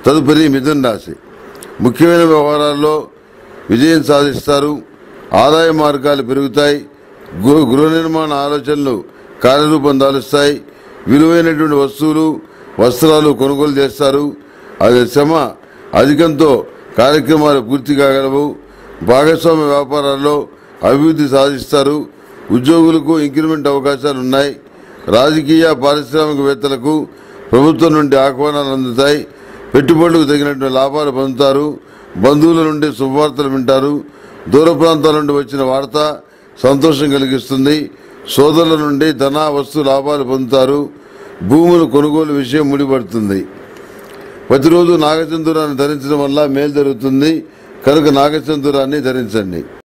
తదుపరి మిథున్ రాశి ముఖ్యమైన వ్యవహారాల్లో విజయం సాధిస్తారు ఆదాయ మార్గాలు పెరుగుతాయి గృ- గృహ నిర్మాణ ఆలోచనలు కార్యరూపం దాలుస్తాయి విలువైనటువంటి వస్తువులు వస్త్రాలు కొనుగోలు చేస్తారు అది శ్రమ అధికంతో కార్యక్రమాలు పూర్తి కాగలవు భాగస్వామ్య వ్యాపారాల్లో అభివృద్ధి సాధిస్తారు ఉద్యోగులకు ఇంక్రిమెంట్ అవకాశాలు ఉన్నాయి రాజకీయ పారిశ్రామికవేత్తలకు ప్రభుత్వం నుండి ఆహ్వానాలు అందుతాయి పెట్టుబడులకు తగినట్టు లాభాలు పొందుతారు బంధువుల నుండి శుభవార్తలు వింటారు దూర ప్రాంతాల నుండి వచ్చిన వార్త సంతోషం కలిగిస్తుంది సోదరుల నుండి ధన వస్తు లాభాలు పొందుతారు భూములు కొనుగోలు విషయం ముడిపడుతుంది ప్రతిరోజు నాగచందూరాన్ని ధరించడం వల్ల మేలు జరుగుతుంది కనుక నాగచందూరాన్ని ధరించండి